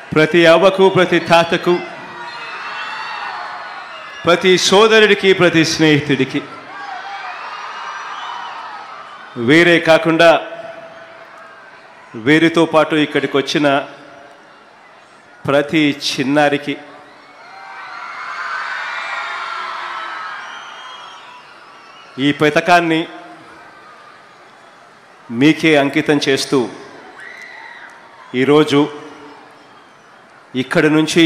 ప్రతి అవ్వకు ప్రతి తాతకు ప్రతి సోదరుడికి ప్రతి స్నేహితుడికి వేరే కాకుండా వీరితో పాటు ఇక్కడికి వచ్చిన ప్రతి చిన్నారికి ఈ పథకాన్ని మీకే అంకితం చేస్తూ ఈరోజు ఇక్కడి నుంచి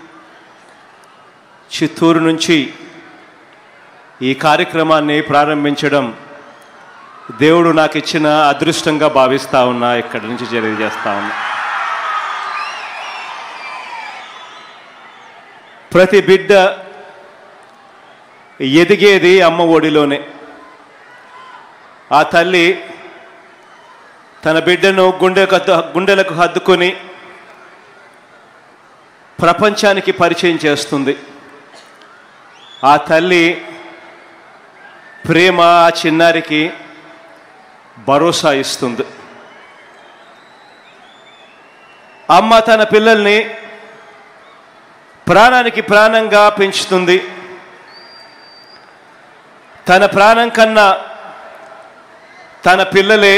చిత్తూరు నుంచి ఈ కార్యక్రమాన్ని ప్రారంభించడం దేవుడు నాకు ఇచ్చిన అదృష్టంగా భావిస్తా ఉన్నా ఇక్కడి నుంచి తెలియజేస్తా ఉన్నా ప్రతి బిడ్డ ఎదిగేది అమ్మ ఒడిలోనే ఆ తల్లి తన బిడ్డను గుండెకు హద్దు- గుండెలకు హద్దుకొని ప్రపంచానికి పరిచయం చేస్తుంది ఆ తల్లి ప్రేమ ఆ చిన్నారికి భరోసా ఇస్తుంది అమ్మ తన పిల్లల్ని ప్రాణానికి ప్రాణంగా పెంచుతుంది తన ప్రాణం కన్నా తన పిల్లలే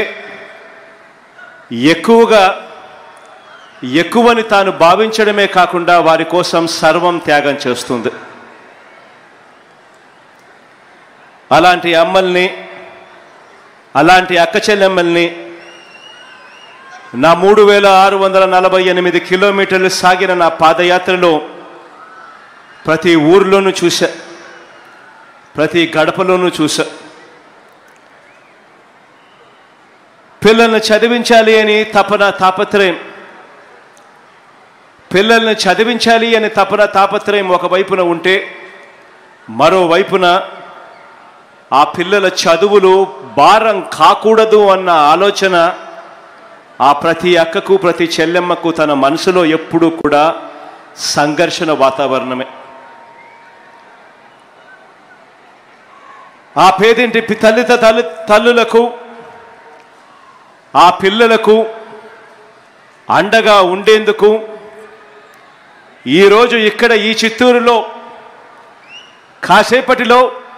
ఎక్కువగా ఎక్కువని తాను భావించడమే కాకుండా వారి కోసం సర్వం త్యాగం చేస్తుంది అలాంటి అమ్మల్ని అలాంటి అక్క చెల్లెమ్మల్ని నా మూడు వేల ఆరు వందల నలభై ఎనిమిది కిలోమీటర్లు సాగిన నా పాదయాత్రలో ప్రతి ఊర్లోనూ చూసా ప్రతి గడపలోనూ చూసా పిల్లల్ని చదివించాలి అని తపన తాపత్రయం పిల్లల్ని చదివించాలి అని తపన తాపత్రయం ఒకవైపున ఉంటే మరోవైపున ఆ పిల్లల చదువులు భారం కాకూడదు అన్న ఆలోచన ఆ ప్రతి అక్కకు ప్రతి చెల్లెమ్మకు తన మనసులో ఎప్పుడూ కూడా సంఘర్షణ వాతావరణమే ఆ పేదింటి పి- తల్లిత తల్లి తల్లులకు ఆ పిల్లలకు అండగా ఉండేందుకు ఈరోజు ఇక్కడ ఈ చిత్తూరులో కాసేపటిలో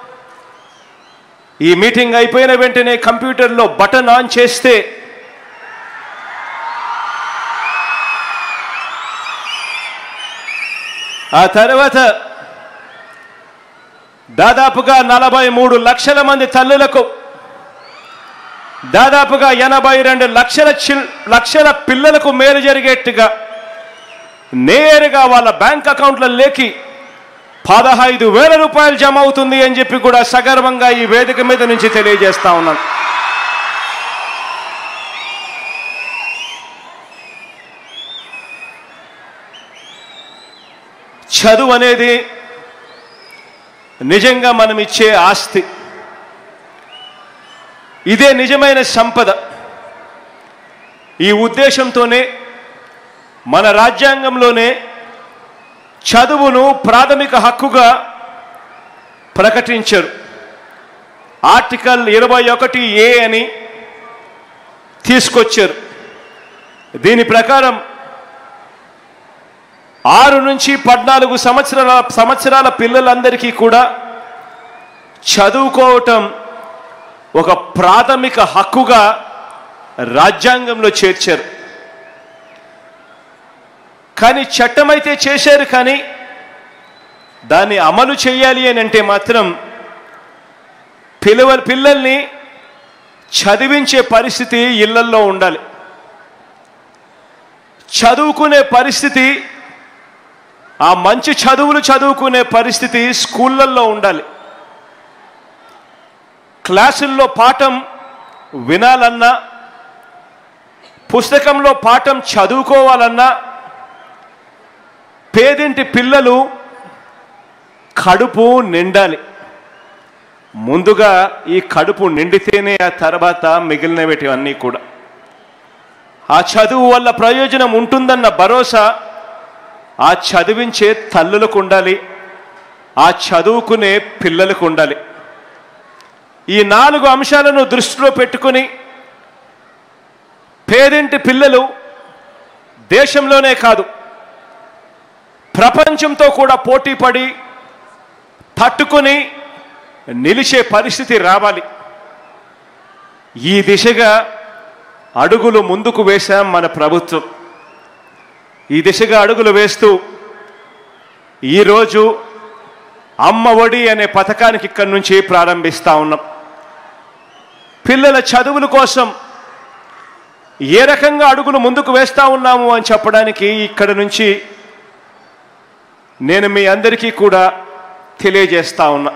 ఈ మీటింగ్ అయిపోయిన వెంటనే కంప్యూటర్లో బటన్ ఆన్ చేస్తే ఆ తర్వాత దాదాపుగా నలభై మూడు లక్షల మంది తల్లులకు దాదాపుగా ఎనభై రెండు లక్షల చిల్ లక్షల పిల్లలకు మేలు జరిగేట్టుగా నేరుగా వాళ్ళ బ్యాంక్ అకౌంట్లలోకి పదహైదు వేల రూపాయలు జమ అవుతుంది అని చెప్పి కూడా సగర్వంగా ఈ వేదిక మీద నుంచి తెలియజేస్తా ఉన్నాను చదువు అనేది నిజంగా మనం ఇచ్చే ఆస్తి ఇదే నిజమైన సంపద ఈ ఉద్దేశంతోనే మన రాజ్యాంగంలోనే చదువును ప్రాథమిక హక్కుగా ప్రకటించారు ఆర్టికల్ ఇరవై ఒకటి ఏ అని తీసుకొచ్చారు దీని ప్రకారం ఆరు నుంచి పద్నాలుగు సంవత్సరాల సంవత్సరాల పిల్లలందరికీ కూడా చదువుకోవటం ఒక ప్రాథమిక హక్కుగా రాజ్యాంగంలో చేర్చారు కానీ చట్టమైతే చేశారు కానీ దాన్ని అమలు చేయాలి అని అంటే మాత్రం పిల్లవ పిల్లల్ని చదివించే పరిస్థితి ఇళ్లల్లో ఉండాలి చదువుకునే పరిస్థితి ఆ మంచి చదువులు చదువుకునే పరిస్థితి స్కూళ్ళల్లో ఉండాలి క్లాసుల్లో పాఠం వినాలన్నా పుస్తకంలో పాఠం చదువుకోవాలన్నా పేదింటి పిల్లలు కడుపు నిండాలి ముందుగా ఈ కడుపు నిండితేనే ఆ తర్వాత మిగిలినవిటివన్నీ కూడా ఆ చదువు వల్ల ప్రయోజనం ఉంటుందన్న భరోసా ఆ చదివించే తల్లులకు ఉండాలి ఆ చదువుకునే పిల్లలకు ఉండాలి ఈ నాలుగు అంశాలను దృష్టిలో పెట్టుకుని పేదింటి పిల్లలు దేశంలోనే కాదు ప్రపంచంతో కూడా పోటీపడి తట్టుకొని నిలిచే పరిస్థితి రావాలి ఈ దిశగా అడుగులు ముందుకు వేశాం మన ప్రభుత్వం ఈ దిశగా అడుగులు వేస్తూ ఈరోజు అమ్మ ఒడి అనే పథకానికి ఇక్కడి నుంచి ప్రారంభిస్తా ఉన్నాం పిల్లల చదువుల కోసం ఏ రకంగా అడుగులు ముందుకు వేస్తా ఉన్నాము అని చెప్పడానికి ఇక్కడ నుంచి నేను మీ అందరికీ కూడా తెలియజేస్తా ఉన్నా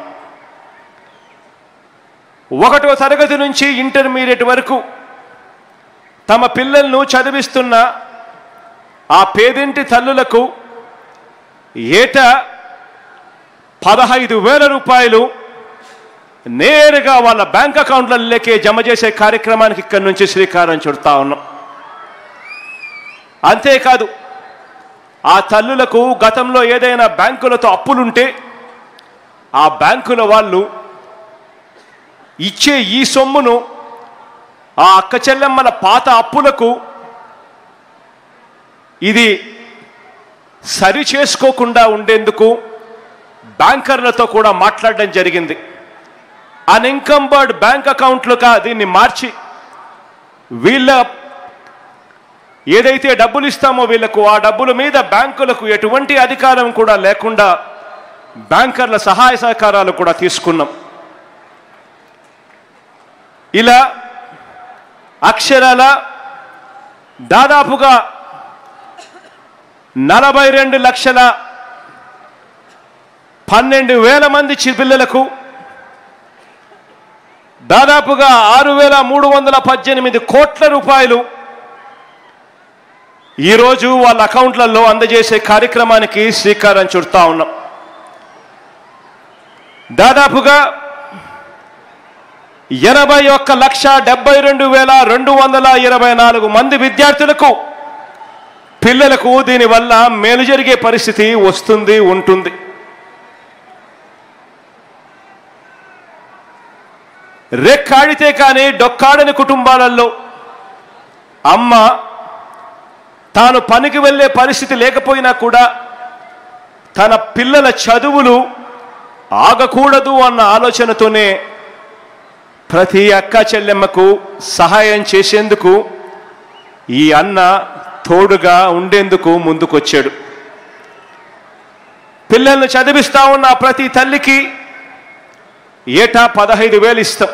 ఒకటో తరగతి నుంచి ఇంటర్మీడియట్ వరకు తమ పిల్లలను చదివిస్తున్న ఆ పేదింటి తల్లులకు ఏటా పదహైదు వేల రూపాయలు నేరుగా వాళ్ళ బ్యాంక్ అకౌంట్లలోకే జమ చేసే కార్యక్రమానికి ఇక్కడి నుంచి శ్రీకారం చుడతా ఉన్నాం అంతేకాదు ఆ తల్లులకు గతంలో ఏదైనా బ్యాంకులతో అప్పులుంటే ఆ బ్యాంకుల వాళ్ళు ఇచ్చే ఈ సొమ్మును ఆ అక్క చెల్లెమ్మల పాత అప్పులకు ఇది సరి చేసుకోకుండా ఉండేందుకు బ్యాంకర్లతో కూడా మాట్లాడడం జరిగింది అన్ఇన్కంబర్డ్ బ్యాంక్ అకౌంట్లుగా దీన్ని మార్చి వీళ్ళ ఏదైతే డబ్బులు ఇస్తామో వీళ్ళకు ఆ డబ్బుల మీద బ్యాంకులకు ఎటువంటి అధికారం కూడా లేకుండా బ్యాంకర్ల సహాయ సహకారాలు కూడా తీసుకున్నాం ఇలా అక్షరాల దాదాపుగా నలభై రెండు లక్షల పన్నెండు వేల మంది చి- పిల్లలకు దాదాపుగా ఆరు వేల మూడు వందల పద్దెనిమిది కోట్ల రూపాయలు ఈరోజు వాళ్ళ అకౌంట్లలో అందజేసే కార్యక్రమానికి శ్రీకారం చుడతా ఉన్నాం దాదాపుగా ఎనభై ఒక్క లక్ష డెబ్బై రెండు వేల రెండు వందల ఇరవై నాలుగు మంది విద్యార్థులకు పిల్లలకు దీనివల్ల మేలు జరిగే పరిస్థితి వస్తుంది ఉంటుంది రెక్కాడితే కానీ డొక్కాడని కుటుంబాలలో అమ్మ తాను పనికి వెళ్ళే పరిస్థితి లేకపోయినా కూడా తన పిల్లల చదువులు ఆగకూడదు అన్న ఆలోచనతోనే ప్రతి అక్క చెల్లెమ్మకు సహాయం చేసేందుకు ఈ అన్న తోడుగా ఉండేందుకు ముందుకొచ్చాడు పిల్లల్ని చదివిస్తా ఉన్న ప్రతి తల్లికి ఏటా పదహైదు వేలు ఇస్తాం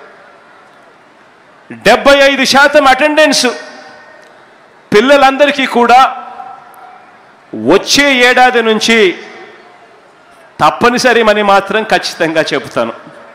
డెబ్బై ఐదు శాతం అటెండెన్స్ పిల్లలందరికీ కూడా వచ్చే ఏడాది నుంచి తప్పనిసరి అని మాత్రం ఖచ్చితంగా చెబుతాను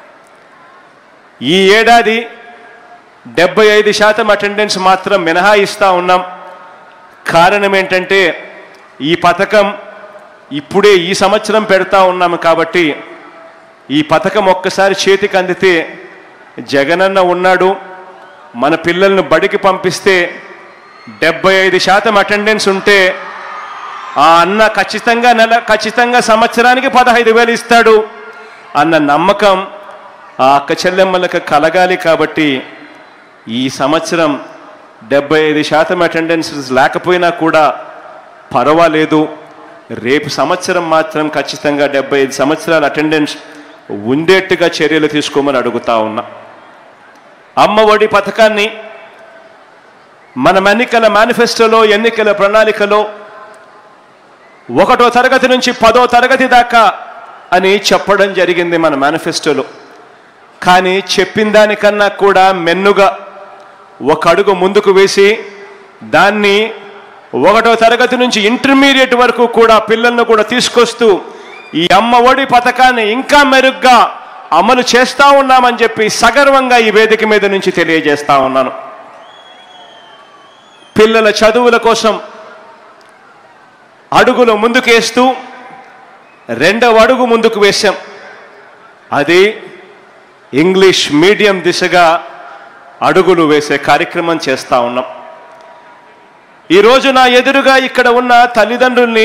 ఈ ఏడాది డెబ్బై ఐదు శాతం అటెండెన్స్ మాత్రం మినహాయిస్తూ ఉన్నాం కారణం ఏంటంటే ఈ పథకం ఇప్పుడే ఈ సంవత్సరం పెడతా ఉన్నాము కాబట్టి ఈ పథకం ఒక్కసారి చేతికి అందితే జగనన్న ఉన్నాడు మన పిల్లల్ని బడికి పంపిస్తే డెబ్బై ఐదు శాతం అటెండెన్స్ ఉంటే ఆ అన్న ఖచ్చితంగా నెల ఖచ్చితంగా సంవత్సరానికి పదహైదు వేలు ఇస్తాడు అన్న నమ్మకం ఆ అక్క చెల్లెమ్మలకు కలగాలి కాబట్టి ఈ సంవత్సరం డెబ్బై ఐదు శాతం అటెండెన్స్ లేకపోయినా కూడా పర్వాలేదు రేపు సంవత్సరం మాత్రం ఖచ్చితంగా డెబ్బై ఐదు సంవత్సరాల అటెండెన్స్ ఉండేట్టుగా చర్యలు తీసుకోమని అడుగుతా ఉన్నా అమ్మ ఒడి పథకాన్ని మనం ఎన్నికల మేనిఫెస్టోలో ఎన్నికల ప్రణాళికలో ఒకటో తరగతి నుంచి పదో తరగతి దాకా అని చెప్పడం జరిగింది మన మేనిఫెస్టోలో కానీ చెప్పిన దానికన్నా కూడా మెన్నుగా ఒక అడుగు ముందుకు వేసి దాన్ని ఒకటో తరగతి నుంచి ఇంటర్మీడియట్ వరకు కూడా పిల్లలను కూడా తీసుకొస్తూ ఈ అమ్మ ఒడి పథకాన్ని ఇంకా మెరుగ్గా అమలు చేస్తా ఉన్నామని చెప్పి సగర్వంగా ఈ వేదిక మీద నుంచి తెలియజేస్తా ఉన్నాను పిల్లల చదువుల కోసం అడుగులు ముందుకేస్తూ రెండవ అడుగు ముందుకు వేశాం అది ఇంగ్లీష్ మీడియం దిశగా అడుగులు వేసే కార్యక్రమం చేస్తా ఉన్నాం ఈరోజు నా ఎదురుగా ఇక్కడ ఉన్న తల్లిదండ్రుల్ని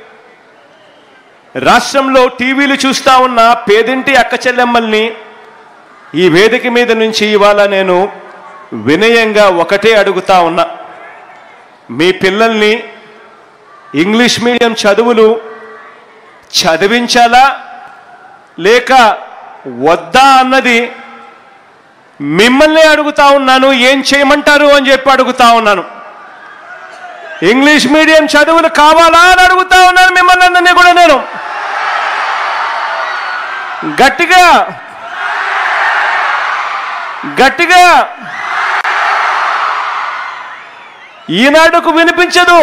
రాష్ట్రంలో టీవీలు చూస్తా ఉన్న పేదింటి అక్క చెల్లెమ్మల్ని ఈ వేదిక మీద నుంచి ఇవాళ నేను వినయంగా ఒకటే అడుగుతా ఉన్నా మీ పిల్లల్ని ఇంగ్లీష్ మీడియం చదువులు చదివించాలా లేక వద్దా అన్నది మిమ్మల్ని అడుగుతా ఉన్నాను ఏం చేయమంటారు అని చెప్పి అడుగుతా ఉన్నాను ఇంగ్లీష్ మీడియం చదువులు కావాలా అని అడుగుతా ఉన్నాను మిమ్మల్ని అందరినీ కూడా నేను గట్టిగా గట్టిగా ఈనాడుకు వినిపించదు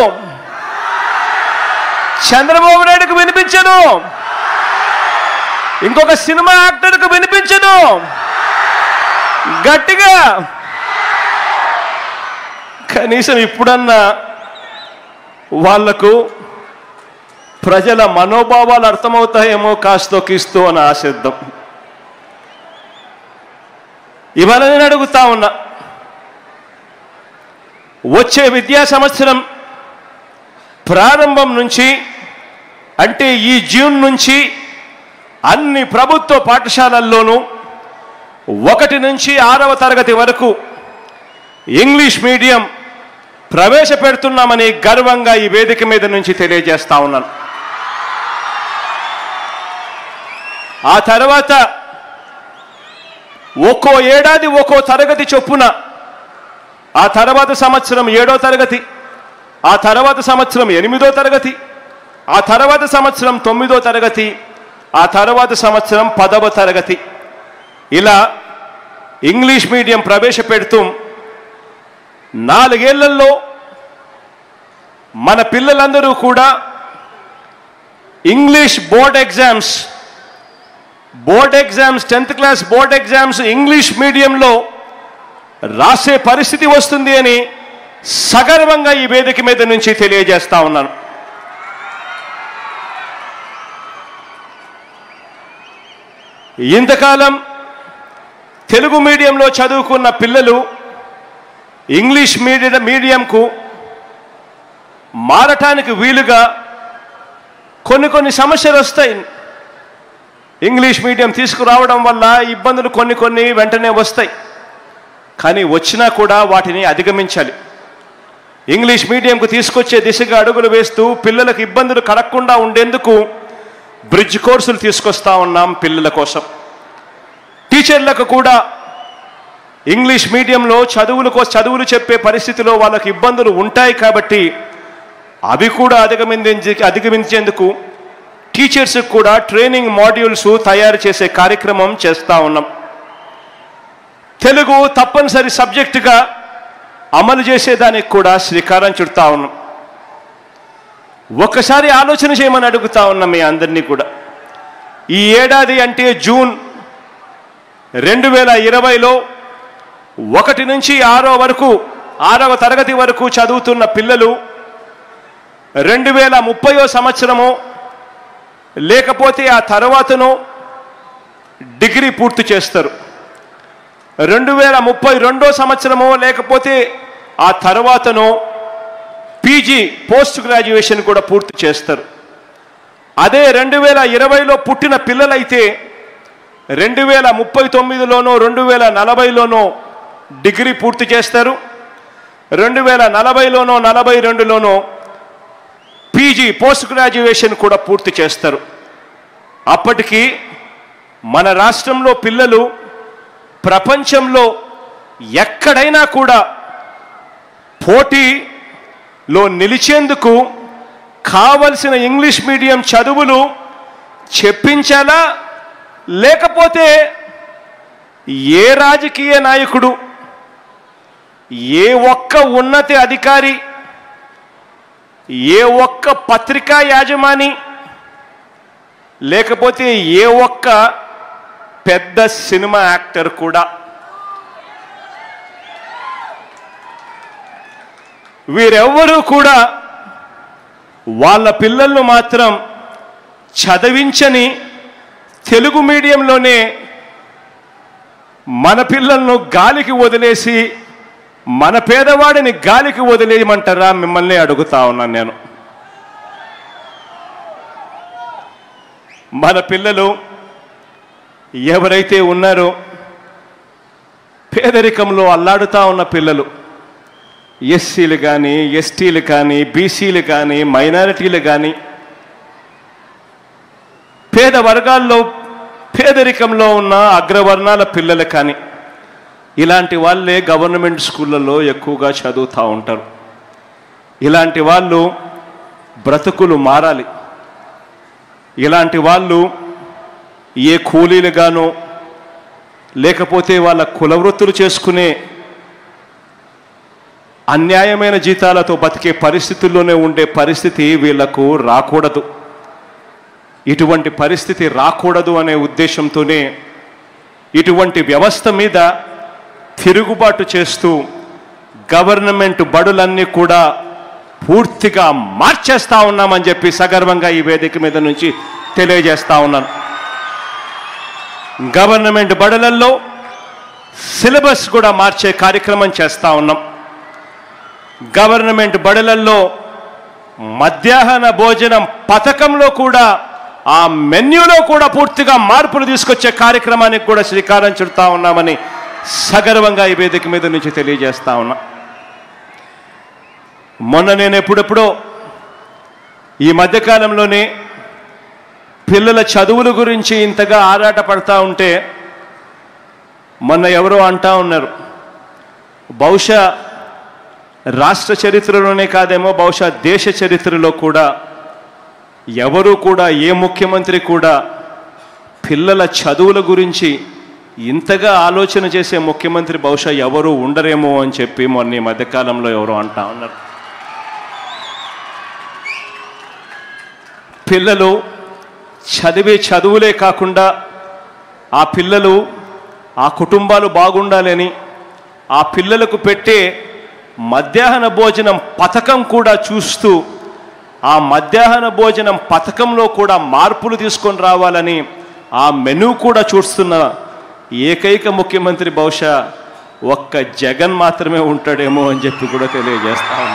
చంద్రబాబు నాయుడుకు వినిపించదు ఇంకొక సినిమా యాక్టర్కు వినిపించదు గట్టిగా కనీసం ఇప్పుడన్నా వాళ్లకు ప్రజల మనోభావాలు అర్థమవుతాయేమో కాస్తో కిస్తో అని ఆశిద్దాం ఇవాళ నేను అడుగుతా ఉన్నా వచ్చే విద్యా సంవత్సరం ప్రారంభం నుంచి అంటే ఈ జూన్ నుంచి అన్ని ప్రభుత్వ పాఠశాలల్లోనూ ఒకటి నుంచి ఆరవ తరగతి వరకు ఇంగ్లీష్ మీడియం ప్రవేశపెడుతున్నామని గర్వంగా ఈ వేదిక మీద నుంచి తెలియజేస్తా ఉన్నాను ఆ తర్వాత ఒక్కో ఏడాది ఒక్కో తరగతి చొప్పున ఆ తర్వాత సంవత్సరం ఏడో తరగతి ఆ తర్వాత సంవత్సరం ఎనిమిదో తరగతి ఆ తర్వాత సంవత్సరం తొమ్మిదో తరగతి ఆ తర్వాత సంవత్సరం పదవ తరగతి ఇలా ఇంగ్లీష్ మీడియం ప్రవేశపెడుతూ నాలుగేళ్లలో మన పిల్లలందరూ కూడా English board exams board exams tenth class board exams English మీడియంలో రాసే పరిస్థితి వస్తుంది అని సగర్వంగా ఈ వేదిక మీద నుంచి తెలియజేస్తా ఉన్నాను ఇంతకాలం తెలుగు మీడియంలో చదువుకున్న పిల్లలు ఇంగ్లీష్ మీడియ మీడియంకు మారటానికి వీలుగా కొన్ని కొన్ని సమస్యలు వస్తాయి ఇంగ్లీష్ మీడియం తీసుకురావడం వల్ల ఇబ్బందులు కొన్ని కొన్ని వెంటనే వస్తాయి కానీ వచ్చినా కూడా వాటిని అధిగమించాలి ఇంగ్లీష్ మీడియంకు తీసుకొచ్చే దిశగా అడుగులు వేస్తూ పిల్లలకు ఇబ్బందులు కలగకుండా ఉండేందుకు బ్రిడ్జ్ కోర్సులు తీసుకొస్తా ఉన్నాం పిల్లల కోసం టీచర్లకు కూడా ఇంగ్లీష్ మీడియంలో చదువులు కో చదువులు చెప్పే పరిస్థితిలో వాళ్ళకి ఇబ్బందులు ఉంటాయి కాబట్టి అవి కూడా అధిగమించి అధిగమించేందుకు టీచర్స్కి కూడా ట్రైనింగ్ మాడ్యూల్స్ తయారు చేసే కార్యక్రమం చేస్తూ ఉన్నాం తెలుగు తప్పనిసరి సబ్జెక్టుగా అమలు చేసేదానికి కూడా శ్రీకారం చుడతా ఉన్నాం ఒక్కసారి ఆలోచన చేయమని అడుగుతా ఉన్నాం మీ అందరినీ కూడా ఈ ఏడాది అంటే జూన్ రెండు వేల ఇరవైలో ఒకటి నుంచి ఆరో వరకు ఆరవ తరగతి వరకు చదువుతున్న పిల్లలు రెండు వేల ముప్పయో సంవత్సరము లేకపోతే ఆ తర్వాతను డిగ్రీ పూర్తి చేస్తారు రెండు వేల ముప్పై రెండో సంవత్సరమో లేకపోతే ఆ తర్వాతనో పీజీ పోస్ట్ గ్రాడ్యుయేషన్ కూడా పూర్తి చేస్తారు అదే రెండు వేల ఇరవైలో పుట్టిన పిల్లలైతే రెండు వేల ముప్పై తొమ్మిదిలోనో రెండు వేల నలభైలోనో డిగ్రీ పూర్తి చేస్తారు రెండు వేల నలభైలోనో నలభై రెండులోనో పీజీ పోస్ట్ గ్రాడ్యుయేషన్ కూడా పూర్తి చేస్తారు అప్పటికి మన రాష్ట్రంలో పిల్లలు ప్రపంచంలో ఎక్కడైనా కూడా పోటీలో నిలిచేందుకు కావలసిన ఇంగ్లీష్ మీడియం చదువులు చెప్పించాలా లేకపోతే ఏ రాజకీయ నాయకుడు ఏ ఒక్క ఉన్నత అధికారి ఏ ఒక్క పత్రికా యాజమాని లేకపోతే ఏ ఒక్క పెద్ద సినిమా యాక్టర్ కూడా వీరెవ్వరూ కూడా వాళ్ళ పిల్లలను మాత్రం చదివించని తెలుగు మీడియంలోనే మన పిల్లలను గాలికి వదిలేసి మన పేదవాడిని గాలికి వదిలేయమంటారా మిమ్మల్ని అడుగుతా ఉన్నాను నేను మన పిల్లలు ఎవరైతే ఉన్నారో పేదరికంలో అల్లాడుతా ఉన్న పిల్లలు ఎస్సీలు కానీ ఎస్టీలు కానీ బీసీలు కానీ మైనారిటీలు కానీ పేద వర్గాల్లో పేదరికంలో ఉన్న అగ్రవర్ణాల పిల్లలు కానీ ఇలాంటి వాళ్ళే గవర్నమెంట్ స్కూళ్ళల్లో ఎక్కువగా చదువుతూ ఉంటారు ఇలాంటి వాళ్ళు బ్రతుకులు మారాలి ఇలాంటి వాళ్ళు ఏ కూలీలుగానో లేకపోతే వాళ్ళ కులవృత్తులు చేసుకునే అన్యాయమైన జీతాలతో బతికే పరిస్థితుల్లోనే ఉండే పరిస్థితి వీళ్లకు రాకూడదు ఇటువంటి పరిస్థితి రాకూడదు అనే ఉద్దేశంతోనే ఇటువంటి వ్యవస్థ మీద తిరుగుబాటు చేస్తూ గవర్నమెంట్ బడులన్నీ కూడా పూర్తిగా మార్చేస్తా ఉన్నామని చెప్పి సగర్వంగా ఈ వేదిక మీద నుంచి తెలియజేస్తా ఉన్నాను గవర్నమెంట్ బడులల్లో సిలబస్ కూడా మార్చే కార్యక్రమం చేస్తా ఉన్నాం గవర్నమెంట్ బడులల్లో మధ్యాహ్న భోజనం పథకంలో కూడా ఆ మెన్యూలో కూడా పూర్తిగా మార్పులు తీసుకొచ్చే కార్యక్రమానికి కూడా శ్రీకారం చుడతా ఉన్నామని సగర్వంగా ఈ వేదిక మీద నుంచి తెలియజేస్తా ఉన్నా మొన్న నేను ఎప్పుడెప్పుడో ఈ మధ్యకాలంలోనే పిల్లల చదువుల గురించి ఇంతగా ఆరాట పడతా ఉంటే మొన్న ఎవరో అంటా ఉన్నారు బహుశా రాష్ట్ర చరిత్రలోనే కాదేమో బహుశా దేశ చరిత్రలో కూడా ఎవరు కూడా ఏ ముఖ్యమంత్రి కూడా పిల్లల చదువుల గురించి ఇంతగా ఆలోచన చేసే ముఖ్యమంత్రి బహుశా ఎవరు ఉండరేమో అని చెప్పి మొన్న ఈ మధ్యకాలంలో ఎవరో అంటా ఉన్నారు పిల్లలు చదివే చదువులే కాకుండా ఆ పిల్లలు ఆ కుటుంబాలు బాగుండాలని ఆ పిల్లలకు పెట్టే మధ్యాహ్న భోజనం పథకం కూడా చూస్తూ ఆ మధ్యాహ్న భోజనం పథకంలో కూడా మార్పులు తీసుకొని రావాలని ఆ మెనూ కూడా చూస్తున్న ఏకైక ముఖ్యమంత్రి బహుశా ఒక్క జగన్ మాత్రమే ఉంటాడేమో అని చెప్పి కూడా తెలియజేస్తా ఉన్నా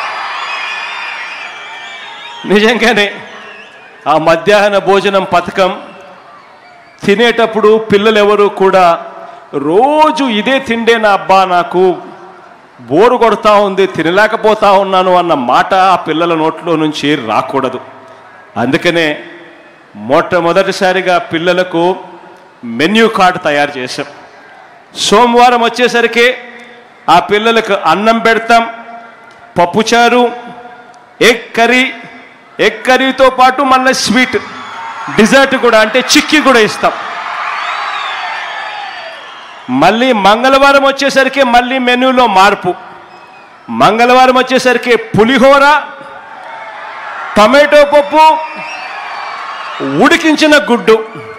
నిజంగానే ఆ మధ్యాహ్న భోజనం పథకం తినేటప్పుడు పిల్లలు ఎవరు కూడా రోజు ఇదే తిండే నా అబ్బా నాకు బోరు కొడతా ఉంది తినలేకపోతా ఉన్నాను అన్న మాట ఆ పిల్లల నోట్లో నుంచి రాకూడదు అందుకనే మొట్టమొదటిసారిగా పిల్లలకు మెన్యూ కార్డు తయారు చేశాం సోమవారం వచ్చేసరికి ఆ పిల్లలకు అన్నం పెడతాం పప్పుచారు ఎగ్ కర్రీ ఎగ్ కర్రీతో పాటు మళ్ళీ స్వీట్ డిజర్ట్ కూడా అంటే చిక్కీ కూడా ఇస్తాం మళ్ళీ మంగళవారం వచ్చేసరికి మళ్ళీ మెనూలో మార్పు మంగళవారం వచ్చేసరికి పులిహోర టమాటో పప్పు ఉడికించిన గుడ్డు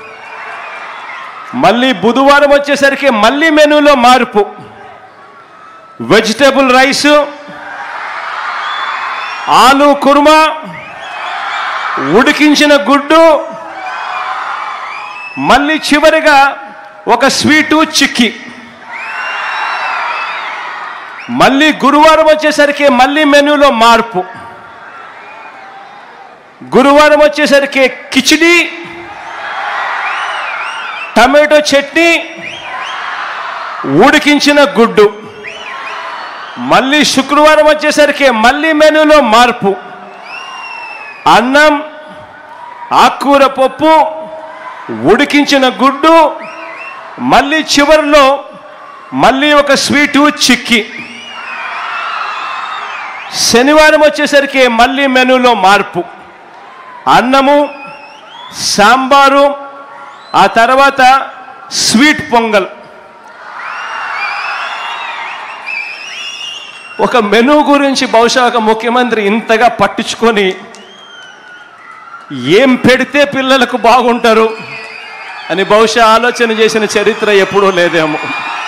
మళ్ళీ బుధవారం వచ్చేసరికి మళ్ళీ మెనూలో మార్పు వెజిటేబుల్ రైసు ఆలు కుర్మా ఉడికించిన గుడ్డు మళ్ళీ చివరిగా ఒక స్వీటు చిక్కి మళ్ళీ గురువారం వచ్చేసరికి మళ్ళీ మెనూలో మార్పు గురువారం వచ్చేసరికి కిచిడి టమాటో చట్నీ ఉడికించిన గుడ్డు మళ్ళీ శుక్రవారం వచ్చేసరికి మళ్ళీ మెనూలో మార్పు అన్నం ఆకుకూర పప్పు ఉడికించిన గుడ్డు మళ్ళీ చివరిలో మళ్ళీ ఒక స్వీటు చిక్కి శనివారం వచ్చేసరికి మళ్ళీ మెనూలో మార్పు అన్నము సాంబారు ఆ తర్వాత స్వీట్ పొంగల్ ఒక మెనూ గురించి బహుశా ఒక ముఖ్యమంత్రి ఇంతగా పట్టించుకొని ఏం పెడితే పిల్లలకు బాగుంటారు అని బహుశా ఆలోచన చేసిన చరిత్ర ఎప్పుడూ లేదేమో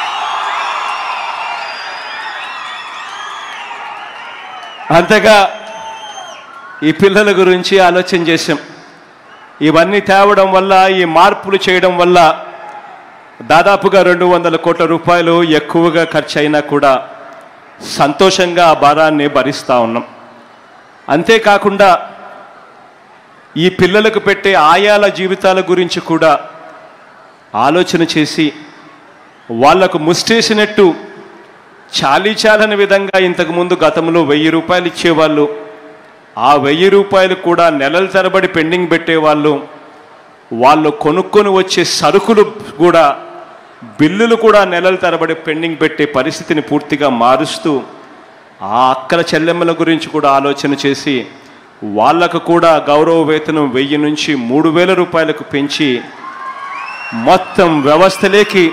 అంతగా ఈ పిల్లల గురించి ఆలోచన చేశాం ఇవన్నీ తేవడం వల్ల ఈ మార్పులు చేయడం వల్ల దాదాపుగా రెండు వందల కోట్ల రూపాయలు ఎక్కువగా ఖర్చు అయినా కూడా సంతోషంగా ఆ భారాన్ని భరిస్తూ ఉన్నాం అంతేకాకుండా ఈ పిల్లలకు పెట్టే ఆయాల జీవితాల గురించి కూడా ఆలోచన చేసి వాళ్లకు ముష్టేసినట్టు చాలీ చాలని విధంగా ఇంతకుముందు గతంలో వెయ్యి రూపాయలు ఇచ్చేవాళ్ళు ఆ వెయ్యి రూపాయలు కూడా నెలల తరబడి పెండింగ్ పెట్టేవాళ్ళు వాళ్ళు కొనుక్కొని వచ్చే సరుకులు కూడా బిల్లులు కూడా నెలల తరబడి పెండింగ్ పెట్టే పరిస్థితిని పూర్తిగా మారుస్తూ ఆ అక్కల చెల్లెమ్మల గురించి కూడా ఆలోచన చేసి వాళ్ళకు కూడా గౌరవ వేతనం వెయ్యి నుంచి మూడు వేల రూపాయలకు పెంచి మొత్తం వ్యవస్థలేకి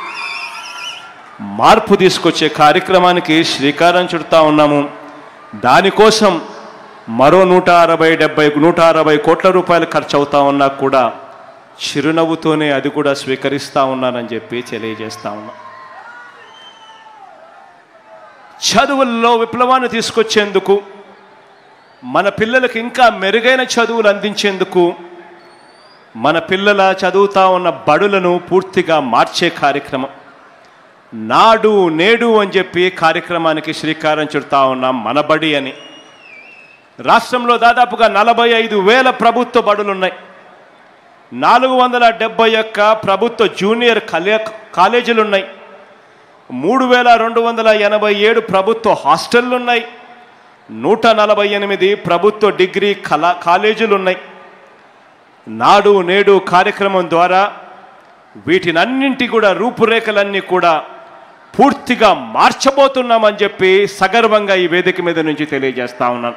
మార్పు తీసుకొచ్చే కార్యక్రమానికి శ్రీకారం చుడతా ఉన్నాము దానికోసం మరో నూట అరవై డెబ్బై నూట అరవై కోట్ల రూపాయలు ఖర్చు అవుతా ఉన్నా కూడా చిరునవ్వుతోనే అది కూడా స్వీకరిస్తా ఉన్నానని చెప్పి తెలియజేస్తా ఉన్నా చదువుల్లో విప్లవాన్ని తీసుకొచ్చేందుకు మన పిల్లలకు ఇంకా మెరుగైన చదువులు అందించేందుకు మన పిల్లల చదువుతా ఉన్న బడులను పూర్తిగా మార్చే కార్యక్రమం నాడు నేడు అని చెప్పి కార్యక్రమానికి శ్రీకారం చుడతా ఉన్నాం మన బడి అని రాష్ట్రంలో దాదాపుగా నలభై ఐదు వేల ప్రభుత్వ బడులున్నాయి నాలుగు వందల డెబ్బై ఒక్క ప్రభుత్వ జూనియర్ కలే కాలేజీలు ఉన్నాయి మూడు వేల రెండు వందల ఎనభై ఏడు ప్రభుత్వ హాస్టళ్ళు ఉన్నాయి నూట నలభై ఎనిమిది ప్రభుత్వ డిగ్రీ కళా కాలేజీలు ఉన్నాయి నాడు నేడు కార్యక్రమం ద్వారా వీటినన్నింటి కూడా రూపురేఖలన్నీ కూడా పూర్తిగా మార్చబోతున్నామని చెప్పి సగర్వంగా ఈ వేదిక మీద నుంచి తెలియజేస్తా ఉన్నాను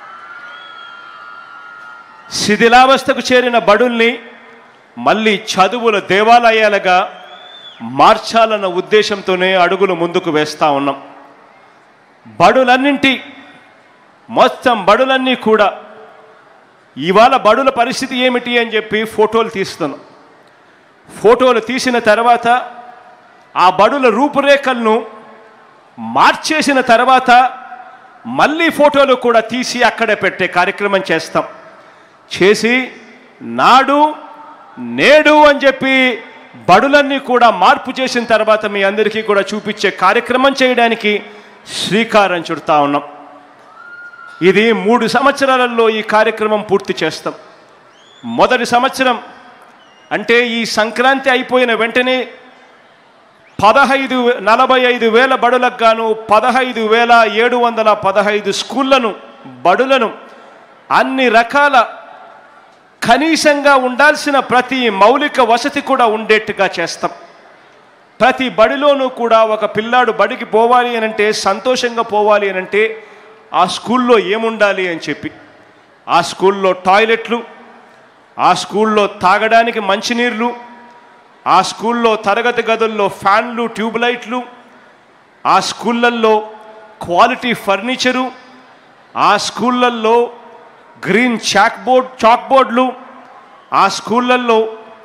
శిథిలావస్థకు చేరిన బడుల్ని మళ్ళీ చదువుల దేవాలయాలుగా మార్చాలన్న ఉద్దేశంతోనే అడుగులు ముందుకు వేస్తా ఉన్నాం బడులన్నింటి మొత్తం బడులన్నీ కూడా ఇవాళ బడుల పరిస్థితి ఏమిటి అని చెప్పి ఫోటోలు తీస్తున్నాం ఫోటోలు తీసిన తర్వాత ఆ బడుల రూపురేఖలను మార్చేసిన తర్వాత మళ్ళీ ఫోటోలు కూడా తీసి అక్కడే పెట్టే కార్యక్రమం చేస్తాం చేసి నాడు నేడు అని చెప్పి బడులన్నీ కూడా మార్పు చేసిన తర్వాత మీ అందరికీ కూడా చూపించే కార్యక్రమం చేయడానికి శ్రీకారం చుడతా ఉన్నాం ఇది మూడు సంవత్సరాలలో ఈ కార్యక్రమం పూర్తి చేస్తాం మొదటి సంవత్సరం అంటే ఈ సంక్రాంతి అయిపోయిన వెంటనే పదహైదు నలభై ఐదు వేల బడులకు గాను పదహైదు వేల ఏడు వందల పదహైదు స్కూళ్లను బడులను అన్ని రకాల కనీసంగా ఉండాల్సిన ప్రతి మౌలిక వసతి కూడా ఉండేట్టుగా చేస్తాం ప్రతి బడిలోనూ కూడా ఒక పిల్లాడు బడికి పోవాలి అని అంటే సంతోషంగా పోవాలి అని అంటే ఆ స్కూల్లో ఏముండాలి అని చెప్పి ఆ స్కూల్లో టాయిలెట్లు ఆ స్కూల్లో తాగడానికి మంచినీళ్ళు ఆ స్కూల్లో తరగతి గదుల్లో ఫ్యాన్లు ట్యూబ్లైట్లు ఆ స్కూళ్ళల్లో క్వాలిటీ ఫర్నిచరు ఆ స్కూళ్ళల్లో గ్రీన్ చాక్ బోర్డ్ చాక్ బోర్డులు ఆ స్కూళ్ళల్లో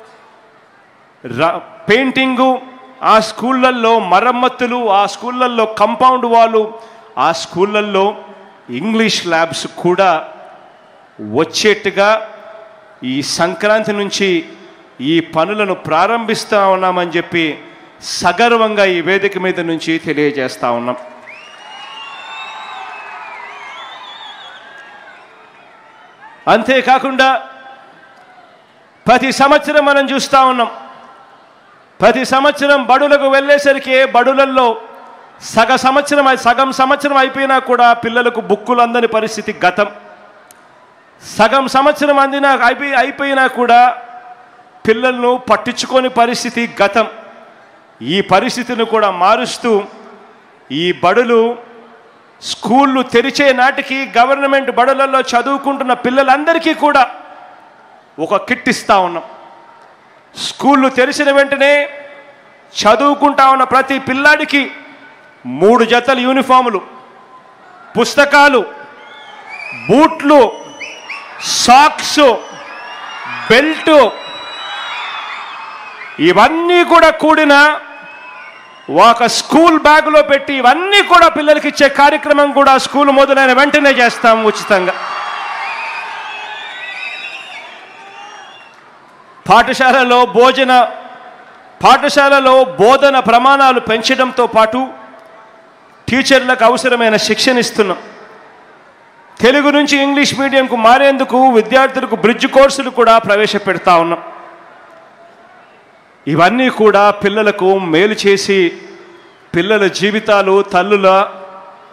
ర- పెయింటింగు ఆ స్కూళ్ళల్లో మరమ్మతులు ఆ స్కూళ్ళల్లో కంపౌండ్ వాళ్ళు ఆ స్కూళ్ళల్లో ఇంగ్లీష్ ల్యాబ్స్ కూడా వచ్చేట్టుగా ఈ సంక్రాంతి నుంచి ఈ పనులను ప్రారంభిస్తా ఉన్నామని చెప్పి సగర్వంగా ఈ వేదిక మీద నుంచి తెలియజేస్తా ఉన్నాం అంతేకాకుండా ప్రతి సంవత్సరం మనం చూస్తూ ఉన్నాం ప్రతి సంవత్సరం బడులకు వెళ్ళేసరికి బడులల్లో సగ సంవత్సరం అయి- సగం సంవత్సరం అయిపోయినా కూడా పిల్లలకు బుక్కులు అందని పరిస్థితి గతం సగం సంవత్సరం అందినా అయిపోయి అయిపోయినా కూడా పిల్లలను పట్టించుకోని పరిస్థితి గతం ఈ పరిస్థితిని కూడా మారుస్తూ ఈ బడులు స్కూళ్ళు తెరిచే నాటికి గవర్నమెంట్ బడులలో చదువుకుంటున్న పిల్లలందరికీ కూడా ఒక కిట్ ఇస్తా ఉన్నాం స్కూళ్ళు తెరిచిన వెంటనే చదువుకుంటా ఉన్న ప్రతి పిల్లాడికి మూడు జతల యూనిఫాములు పుస్తకాలు బూట్లు సాక్స్ బెల్టు ఇవన్నీ కూడా కూడిన ఒక స్కూల్ బ్యాగ్లో పెట్టి ఇవన్నీ కూడా పిల్లలకి ఇచ్చే కార్యక్రమం కూడా స్కూల్ మొదలైన వెంటనే చేస్తాం ఉచితంగా పాఠశాలలో భోజన పాఠశాలలో బోధన ప్రమాణాలు పెంచడంతో పాటు టీచర్లకు అవసరమైన శిక్షణ ఇస్తున్నాం తెలుగు నుంచి ఇంగ్లీష్ మీడియంకు మారేందుకు విద్యార్థులకు బ్రిడ్జ్ కోర్సులు కూడా ప్రవేశపెడతా ఉన్నాం ఇవన్నీ కూడా పిల్లలకు మేలు చేసి పిల్లల జీవితాలు తల్లుల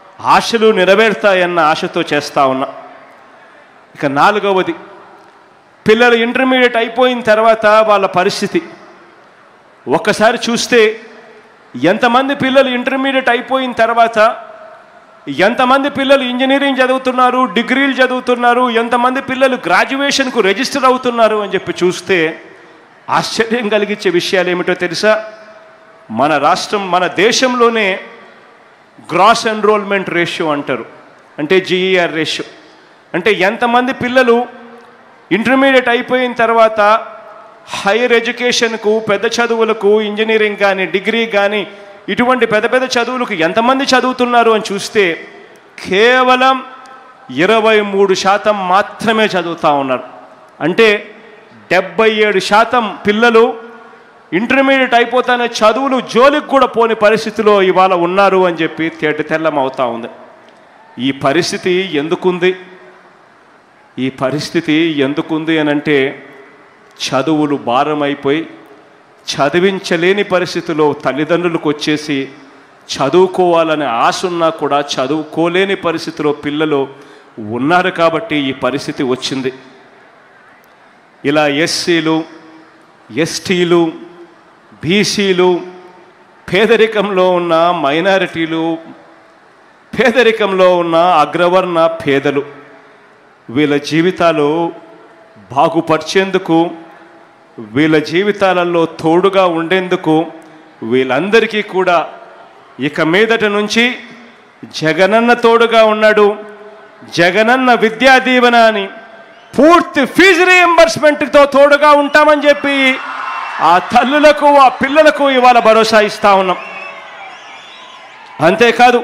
ఆశలు నెరవేరుతాయన్న ఆశతో చేస్తా ఉన్నా ఇక నాలుగవది పిల్లలు ఇంటర్మీడియట్ అయిపోయిన తర్వాత వాళ్ళ పరిస్థితి ఒక్కసారి చూస్తే ఎంతమంది పిల్లలు ఇంటర్మీడియట్ అయిపోయిన తర్వాత ఎంతమంది పిల్లలు ఇంజనీరింగ్ చదువుతున్నారు డిగ్రీలు చదువుతున్నారు ఎంతమంది పిల్లలు గ్రాడ్యుయేషన్కు రిజిస్టర్ అవుతున్నారు అని చెప్పి చూస్తే ఆశ్చర్యం కలిగించే విషయాలు ఏమిటో తెలుసా మన రాష్ట్రం మన దేశంలోనే గ్రాస్ ఎన్రోల్మెంట్ రేషియో అంటారు అంటే జీఈఆర్ రేషియో అంటే ఎంతమంది పిల్లలు ఇంటర్మీడియట్ అయిపోయిన తర్వాత హైయర్ ఎడ్యుకేషన్కు పెద్ద చదువులకు ఇంజనీరింగ్ కానీ డిగ్రీ కానీ ఇటువంటి పెద్ద పెద్ద చదువులకు ఎంతమంది చదువుతున్నారు అని చూస్తే కేవలం ఇరవై మూడు శాతం మాత్రమే చదువుతూ ఉన్నారు అంటే డెబ్బై ఏడు శాతం పిల్లలు ఇంటర్మీడియట్ అయిపోతానే చదువులు జోలికి కూడా పోని పరిస్థితిలో ఇవాళ ఉన్నారు అని చెప్పి తేట తెల్లం అవుతా ఉంది ఈ పరిస్థితి ఎందుకుంది ఈ పరిస్థితి ఎందుకుంది అని అంటే చదువులు భారం అయిపోయి చదివించలేని పరిస్థితిలో తల్లిదండ్రులకు వచ్చేసి చదువుకోవాలనే ఆశ ఉన్నా కూడా చదువుకోలేని పరిస్థితిలో పిల్లలు ఉన్నారు కాబట్టి ఈ పరిస్థితి వచ్చింది ఇలా ఎస్సీలు ఎస్టీలు బీసీలు పేదరికంలో ఉన్న మైనారిటీలు పేదరికంలో ఉన్న అగ్రవర్ణ పేదలు వీళ్ళ జీవితాలు బాగుపరిచేందుకు వీళ్ళ జీవితాలలో తోడుగా ఉండేందుకు వీళ్ళందరికీ కూడా ఇక మీదట నుంచి జగనన్న తోడుగా ఉన్నాడు జగనన్న విద్యా దీవెన అని పూర్తి ఫీజు రీఎంబర్స్మెంట్తో తోడుగా ఉంటామని చెప్పి ఆ తల్లులకు ఆ పిల్లలకు ఇవాళ భరోసా ఇస్తా ఉన్నాం అంతేకాదు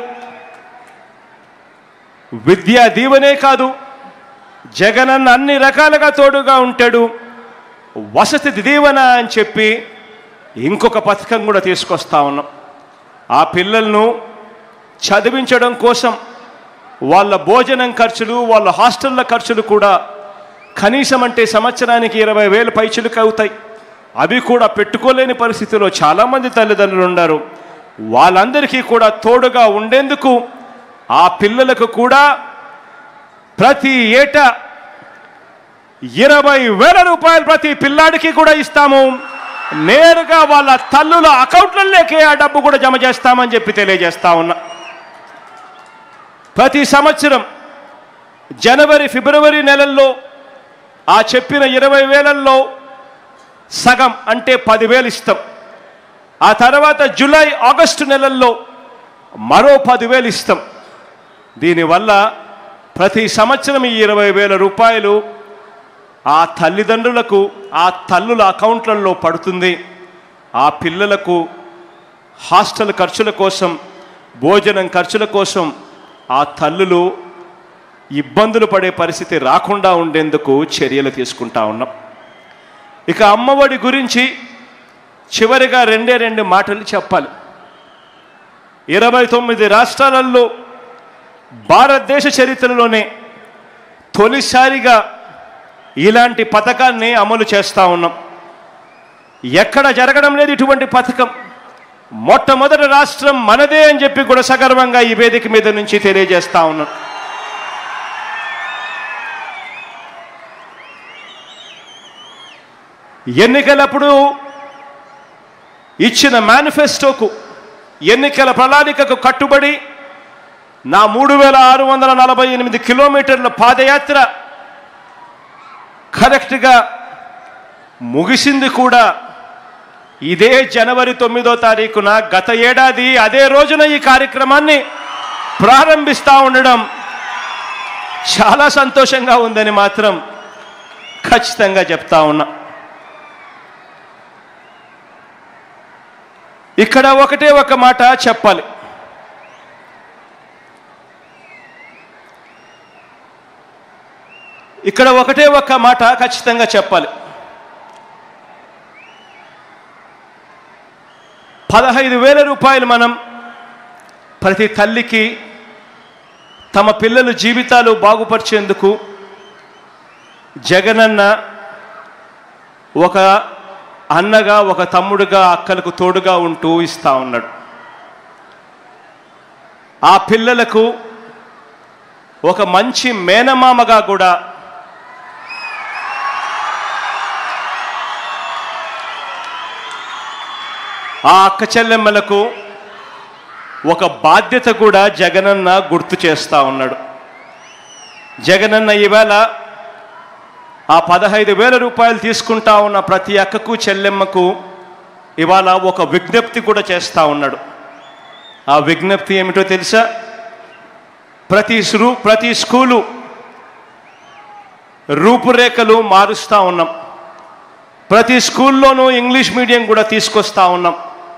విద్యా దీవెనే కాదు జగనన్న అన్ని రకాలుగా తోడుగా ఉంటాడు వసతి దీవెన అని చెప్పి ఇంకొక పథకం కూడా తీసుకొస్తా ఉన్నాం ఆ పిల్లలను చదివించడం కోసం వాళ్ళ భోజనం ఖర్చులు వాళ్ళ హాస్టళ్ళ ఖర్చులు కూడా కనీసం అంటే సంవత్సరానికి ఇరవై వేలు పైచులకు అవుతాయి అవి కూడా పెట్టుకోలేని పరిస్థితిలో చాలామంది తల్లిదండ్రులు ఉన్నారు వాళ్ళందరికీ కూడా తోడుగా ఉండేందుకు ఆ పిల్లలకు కూడా ప్రతి ఏటా ఇరవై వేల రూపాయలు ప్రతి పిల్లాడికి కూడా ఇస్తాము నేరుగా వాళ్ళ తల్లుల అకౌంట్లలోకి ఆ డబ్బు కూడా జమ చేస్తామని చెప్పి తెలియజేస్తా ఉన్నా ప్రతి సంవత్సరం జనవరి ఫిబ్రవరి నెలల్లో ఆ చెప్పిన ఇరవై వేలల్లో సగం అంటే పదివేలు ఇస్తాం ఆ తర్వాత జూలై ఆగస్టు నెలల్లో మరో పదివేలు ఇస్తాం దీనివల్ల ప్రతి సంవత్సరం ఈ ఇరవై వేల రూపాయలు ఆ తల్లిదండ్రులకు ఆ తల్లుల అకౌంట్లలో పడుతుంది ఆ పిల్లలకు హాస్టల్ ఖర్చుల కోసం భోజనం ఖర్చుల కోసం ఆ తల్లులు ఇబ్బందులు పడే పరిస్థితి రాకుండా ఉండేందుకు చర్యలు తీసుకుంటా ఉన్నాం ఇక అమ్మఒడి గురించి చివరిగా రెండే రెండు మాటలు చెప్పాలి ఇరవై తొమ్మిది రాష్ట్రాలలో భారతదేశ చరిత్రలోనే తొలిసారిగా ఇలాంటి పథకాన్ని అమలు చేస్తూ ఉన్నాం ఎక్కడ జరగడం లేదు ఇటువంటి పథకం మొట్టమొదటి రాష్ట్రం మనదే అని చెప్పి కూడా సగర్వంగా ఈ వేదిక మీద నుంచి తెలియజేస్తా ఉన్నాం ఎన్నికలప్పుడు ఇచ్చిన మేనిఫెస్టోకు ఎన్నికల ప్రణాళికకు కట్టుబడి నా మూడు వేల ఆరు వందల నలభై ఎనిమిది కిలోమీటర్ల పాదయాత్ర కరెక్ట్గా ముగిసింది కూడా ఇదే జనవరి తొమ్మిదో తారీఖున గత ఏడాది అదే రోజున ఈ కార్యక్రమాన్ని ప్రారంభిస్తూ ఉండడం చాలా సంతోషంగా ఉందని మాత్రం ఖచ్చితంగా చెప్తా ఉన్నా ఇక్కడ ఒకటే ఒక మాట చెప్పాలి ఇక్కడ ఒకటే ఒక మాట ఖచ్చితంగా చెప్పాలి పదహైదు వేల రూపాయలు మనం ప్రతి తల్లికి తమ పిల్లల జీవితాలు బాగుపరిచేందుకు జగనన్న ఒక అన్నగా ఒక తమ్ముడుగా అక్కలకు తోడుగా ఉంటూ ఇస్తా ఉన్నాడు ఆ పిల్లలకు ఒక మంచి మేనమామగా కూడా ఆ అక్క చెల్లెమ్మలకు ఒక బాధ్యత కూడా జగనన్న గుర్తు చేస్తా ఉన్నాడు జగనన్న ఈవేళ ఆ పదహైదు వేల రూపాయలు తీసుకుంటా ఉన్న ప్రతి అక్కకు చెల్లెమ్మకు ఇవాళ ఒక విజ్ఞప్తి కూడా చేస్తా ఉన్నాడు ఆ విజ్ఞప్తి ఏమిటో తెలుసా ప్రతి స్రూ ప్రతి స్కూలు రూపురేఖలు మారుస్తూ ఉన్నాం ప్రతి స్కూల్లోనూ ఇంగ్లీష్ మీడియం కూడా తీసుకొస్తా ఉన్నాం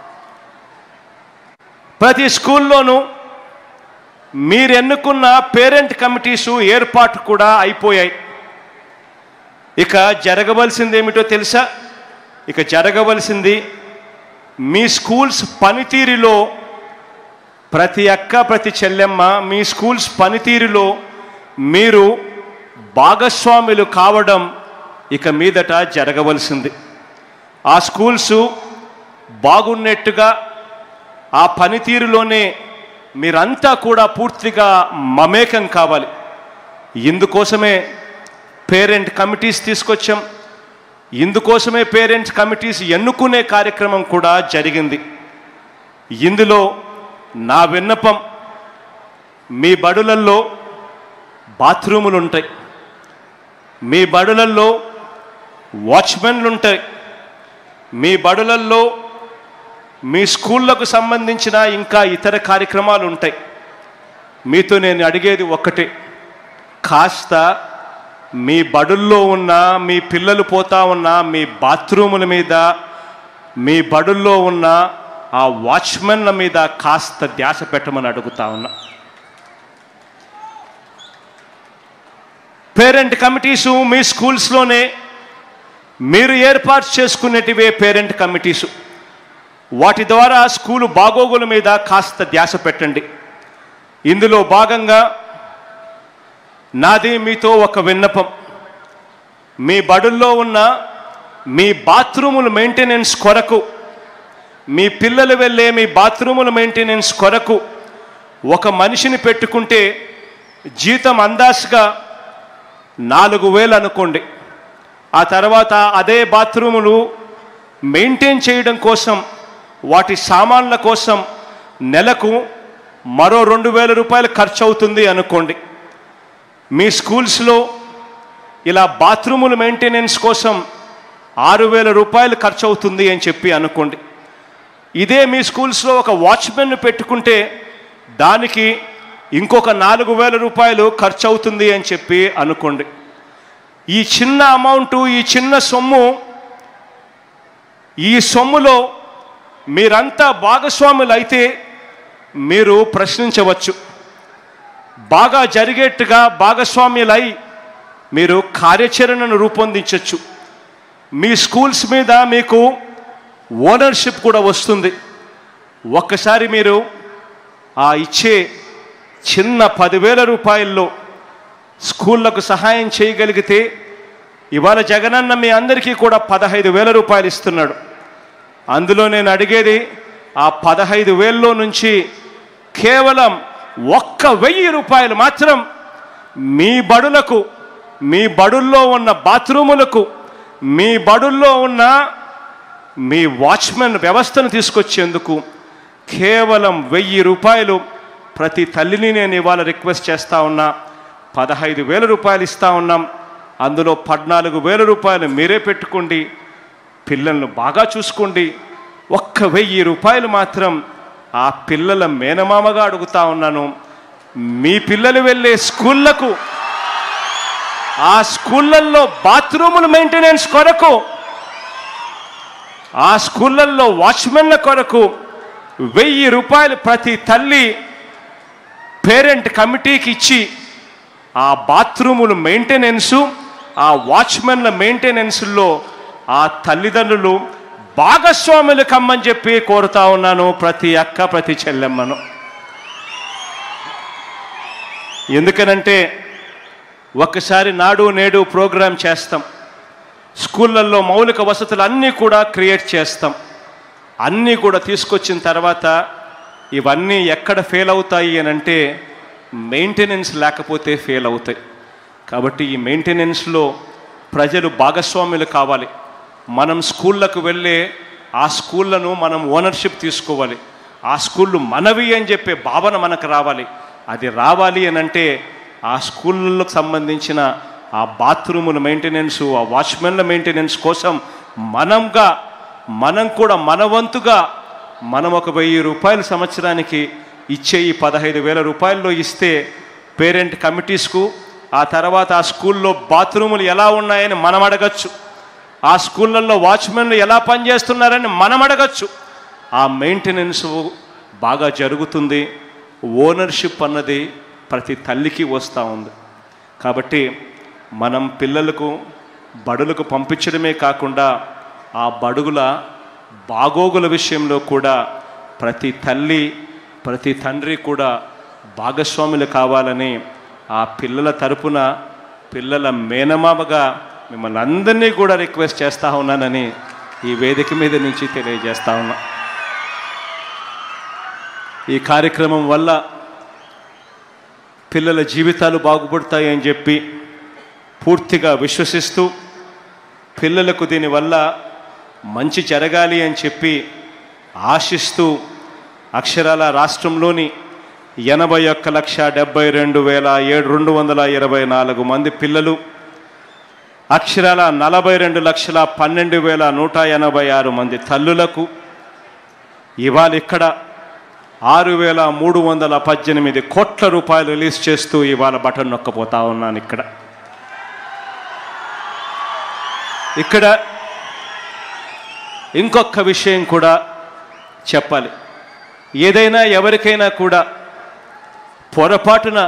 ప్రతి స్కూల్లోనూ మీరు ఎన్నుకున్న పేరెంట్ కమిటీసు ఏర్పాటు కూడా అయిపోయాయి ఇక జరగవలసింది ఏమిటో తెలుసా ఇక జరగవలసింది మీ స్కూల్స్ పనితీరులో ప్రతి అక్క ప్రతి చెల్లెమ్మ మీ స్కూల్స్ పనితీరులో మీరు భాగస్వాములు కావడం ఇక మీదట జరగవలసింది ఆ స్కూల్స్ బాగున్నట్టుగా ఆ పనితీరులోనే మీరంతా కూడా పూర్తిగా మమేకం కావాలి ఇందుకోసమే పేరెంట్ కమిటీస్ తీసుకొచ్చాం ఇందుకోసమే పేరెంట్స్ కమిటీస్ ఎన్నుకునే కార్యక్రమం కూడా జరిగింది ఇందులో నా విన్నపం మీ బడులల్లో బాత్రూములు ఉంటాయి మీ బడులల్లో వాచ్మెన్లు ఉంటాయి మీ బడులల్లో మీ స్కూళ్ళకు సంబంధించిన ఇంకా ఇతర కార్యక్రమాలు ఉంటాయి మీతో నేను అడిగేది ఒక్కటే కాస్త మీ బడుల్లో ఉన్న మీ పిల్లలు పోతా ఉన్న మీ బాత్రూముల మీద మీ బడుల్లో ఉన్న ఆ వాచ్మెన్ల మీద కాస్త ధ్యాస పెట్టమని అడుగుతా ఉన్నా పేరెంట్ కమిటీసు మీ స్కూల్స్లోనే మీరు ఏర్పాటు చేసుకునేటివే పేరెంట్ కమిటీసు వాటి ద్వారా స్కూలు బాగోగుల మీద కాస్త ధ్యాస పెట్టండి ఇందులో భాగంగా నాది మీతో ఒక విన్నపం మీ బడుల్లో ఉన్న మీ బాత్రూముల మెయింటెనెన్స్ కొరకు మీ పిల్లలు వెళ్ళే మీ బాత్రూముల మెయింటెనెన్స్ కొరకు ఒక మనిషిని పెట్టుకుంటే జీతం అందాసుగా నాలుగు వేలు అనుకోండి ఆ తర్వాత అదే బాత్రూములు మెయింటైన్ చేయడం కోసం వాటి సామాన్ల కోసం నెలకు మరో రెండు వేల రూపాయలు ఖర్చు అవుతుంది అనుకోండి మీ స్కూల్స్లో ఇలా బాత్రూముల మెయింటెనెన్స్ కోసం ఆరు వేల రూపాయలు ఖర్చు అవుతుంది అని చెప్పి అనుకోండి ఇదే మీ స్కూల్స్లో ఒక వాచ్మెన్ పెట్టుకుంటే దానికి ఇంకొక నాలుగు వేల రూపాయలు ఖర్చు అవుతుంది అని చెప్పి అనుకోండి ఈ చిన్న అమౌంట్ ఈ చిన్న సొమ్ము ఈ సొమ్ములో మీరంతా భాగస్వాములు అయితే మీరు ప్రశ్నించవచ్చు బాగా జరిగేట్టుగా భాగస్వామ్యులై మీరు కార్యాచరణను రూపొందించవచ్చు మీ స్కూల్స్ మీద మీకు ఓనర్షిప్ కూడా వస్తుంది ఒక్కసారి మీరు ఆ ఇచ్చే చిన్న పదివేల రూపాయల్లో స్కూళ్ళకు సహాయం చేయగలిగితే ఇవాళ జగనన్న మీ అందరికీ కూడా పదహైదు వేల రూపాయలు ఇస్తున్నాడు అందులో నేను అడిగేది ఆ పదహైదు వేల్లో నుంచి కేవలం ఒక్క వెయ్యి రూపాయలు మాత్రం మీ బడులకు మీ బడుల్లో ఉన్న బాత్రూములకు మీ బడుల్లో ఉన్న మీ వాచ్మెన్ వ్యవస్థను తీసుకొచ్చేందుకు కేవలం వెయ్యి రూపాయలు ప్రతి తల్లిని నేను ఇవాళ రిక్వెస్ట్ చేస్తా ఉన్నా పదహైదు వేల రూపాయలు ఇస్తా ఉన్నాం అందులో పద్నాలుగు వేల రూపాయలు మీరే పెట్టుకోండి పిల్లలను బాగా చూసుకోండి ఒక్క వెయ్యి రూపాయలు మాత్రం ఆ పిల్లల మేనమామగా అడుగుతా ఉన్నాను మీ పిల్లలు వెళ్ళే స్కూళ్ళకు ఆ స్కూళ్ళల్లో బాత్రూముల మెయింటెనెన్స్ కొరకు ఆ స్కూళ్ళల్లో వాచ్మెన్ల కొరకు వెయ్యి రూపాయలు ప్రతి తల్లి పేరెంట్ కమిటీకి ఇచ్చి ఆ బాత్రూముల మెయింటెనెన్సు ఆ వాచ్మెన్ల మెయింటెనెన్స్లో ఆ తల్లిదండ్రులు భాగస్వాములు కమ్మని చెప్పి కోరుతా ఉన్నాను ప్రతి అక్క ప్రతి చెల్లెమ్మను ఎందుకనంటే ఒక్కసారి నాడు నేడు ప్రోగ్రాం చేస్తాం స్కూళ్ళల్లో మౌలిక వసతులు అన్నీ కూడా క్రియేట్ చేస్తాం అన్నీ కూడా తీసుకొచ్చిన తర్వాత ఇవన్నీ ఎక్కడ ఫెయిల్ అవుతాయి అని అంటే మెయింటెనెన్స్ లేకపోతే ఫెయిల్ అవుతాయి కాబట్టి ఈ మెయింటెనెన్స్లో ప్రజలు భాగస్వాములు కావాలి మనం స్కూళ్ళకు వెళ్ళే ఆ స్కూళ్ళను మనం ఓనర్షిప్ తీసుకోవాలి ఆ స్కూళ్ళు మనవి అని చెప్పే భావన మనకు రావాలి అది రావాలి అని అంటే ఆ స్కూళ్ళకు సంబంధించిన ఆ బాత్రూముల మెయింటెనెన్స్ ఆ వాచ్మెన్ల మెయింటెనెన్స్ కోసం మనంగా మనం కూడా మన వంతుగా మనం ఒక వెయ్యి రూపాయలు సంవత్సరానికి ఇచ్చే ఈ పదహైదు వేల రూపాయల్లో ఇస్తే పేరెంట్ కమిటీస్కు ఆ తర్వాత ఆ స్కూల్లో బాత్రూములు ఎలా ఉన్నాయని మనం అడగచ్చు ఆ స్కూళ్ళల్లో వాచ్మెన్లు ఎలా పనిచేస్తున్నారని మనం అడగచ్చు ఆ మెయింటెనెన్స్ బాగా జరుగుతుంది ఓనర్షిప్ అన్నది ప్రతి తల్లికి వస్తూ ఉంది కాబట్టి మనం పిల్లలకు బడులకు పంపించడమే కాకుండా ఆ బడుగుల బాగోగుల విషయంలో కూడా ప్రతి తల్లి ప్రతి తండ్రి కూడా భాగస్వాములు కావాలని ఆ పిల్లల తరపున పిల్లల మేనమామగా మిమ్మల్ని అందరినీ కూడా రిక్వెస్ట్ చేస్తూ ఉన్నానని ఈ వేదిక మీద నుంచి తెలియజేస్తా ఉన్నా ఈ కార్యక్రమం వల్ల పిల్లల జీవితాలు బాగుపడతాయి అని చెప్పి పూర్తిగా విశ్వసిస్తూ పిల్లలకు దీనివల్ల మంచి జరగాలి అని చెప్పి ఆశిస్తూ అక్షరాల రాష్ట్రంలోని ఎనభై ఒక్క లక్ష డెబ్బై రెండు వేల ఏడు రెండు వందల ఇరవై నాలుగు మంది పిల్లలు అక్షరాల నలభై రెండు లక్షల పన్నెండు వేల నూట ఎనభై ఆరు మంది తల్లులకు ఇవాళ ఇక్కడ ఆరు వేల మూడు వందల పద్దెనిమిది కోట్ల రూపాయలు రిలీజ్ చేస్తూ ఇవాళ బటన్ నొక్కపోతా ఉన్నాను ఇక్కడ ఇక్కడ ఇంకొక విషయం కూడా చెప్పాలి ఏదైనా ఎవరికైనా కూడా పొరపాటున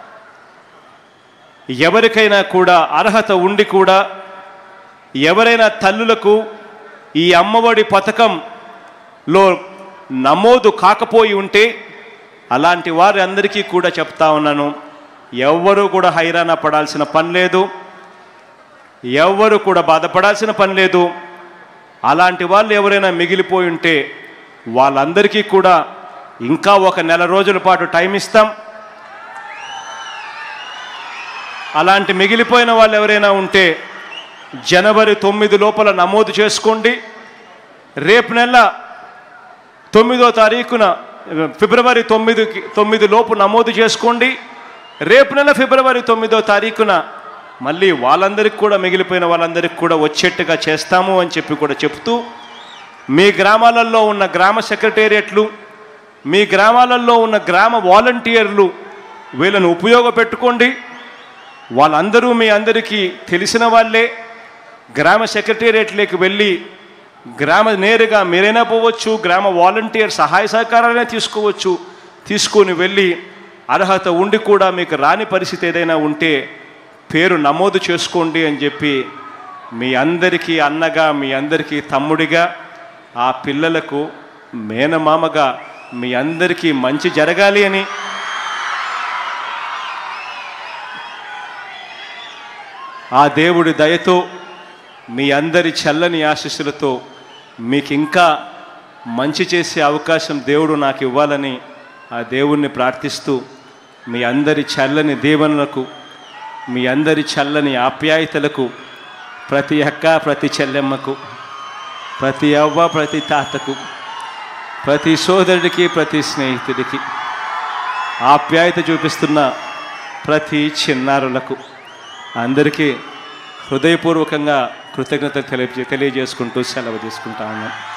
ఎవరికైనా కూడా అర్హత ఉండి కూడా ఎవరైనా తల్లులకు ఈ అమ్మఒడి పథకంలో నమోదు కాకపోయి ఉంటే అలాంటి వారి అందరికీ కూడా చెప్తా ఉన్నాను ఎవ్వరూ కూడా హైరాణ పడాల్సిన పని లేదు ఎవ్వరు కూడా బాధపడాల్సిన పని లేదు అలాంటి వాళ్ళు ఎవరైనా మిగిలిపోయి ఉంటే వాళ్ళందరికీ కూడా ఇంకా ఒక నెల రోజుల పాటు టైం ఇస్తాం అలాంటి మిగిలిపోయిన వాళ్ళు ఎవరైనా ఉంటే జనవరి తొమ్మిది లోపల నమోదు చేసుకోండి రేపు నెల తొమ్మిదో తారీఖున ఫిబ్రవరి తొమ్మిదికి తొమ్మిది లోపు నమోదు చేసుకోండి రేపు నెల ఫిబ్రవరి తొమ్మిదో తారీఖున మళ్ళీ వాళ్ళందరికీ కూడా మిగిలిపోయిన వాళ్ళందరికీ కూడా వచ్చేట్టుగా చేస్తాము అని చెప్పి కూడా చెప్తూ మీ గ్రామాలలో ఉన్న గ్రామ సెక్రటేరియట్లు మీ గ్రామాలలో ఉన్న గ్రామ వాలంటీర్లు వీళ్ళను ఉపయోగపెట్టుకోండి వాళ్ళందరూ మీ అందరికీ తెలిసిన వాళ్ళే గ్రామ సెక్రటేరియట్లోకి వెళ్ళి గ్రామ నేరుగా మీరైనా పోవచ్చు గ్రామ వాలంటీర్ సహాయ సహకారాలనే తీసుకోవచ్చు తీసుకొని వెళ్ళి అర్హత ఉండి కూడా మీకు రాని పరిస్థితి ఏదైనా ఉంటే పేరు నమోదు చేసుకోండి అని చెప్పి మీ అందరికీ అన్నగా మీ అందరికీ తమ్ముడిగా ఆ పిల్లలకు మేనమామగా మీ అందరికీ మంచి జరగాలి అని ఆ దేవుడి దయతో మీ అందరి చల్లని ఆశీస్సులతో మీకు ఇంకా మంచి చేసే అవకాశం దేవుడు నాకు ఇవ్వాలని ఆ దేవుణ్ణి ప్రార్థిస్తూ మీ అందరి చల్లని దీవెనలకు మీ అందరి చల్లని ఆప్యాయతలకు ప్రతి అక్క ప్రతి చెల్లెమ్మకు ప్రతి అవ్వ ప్రతి తాతకు ప్రతి సోదరుడికి ప్రతి స్నేహితుడికి ఆప్యాయత చూపిస్తున్న ప్రతి చిన్నారులకు అందరికీ హృదయపూర్వకంగా కృతజ్ఞతలు తెలియ తెలియజేసుకుంటూ సెలవు తీసుకుంటా ఉన్నాను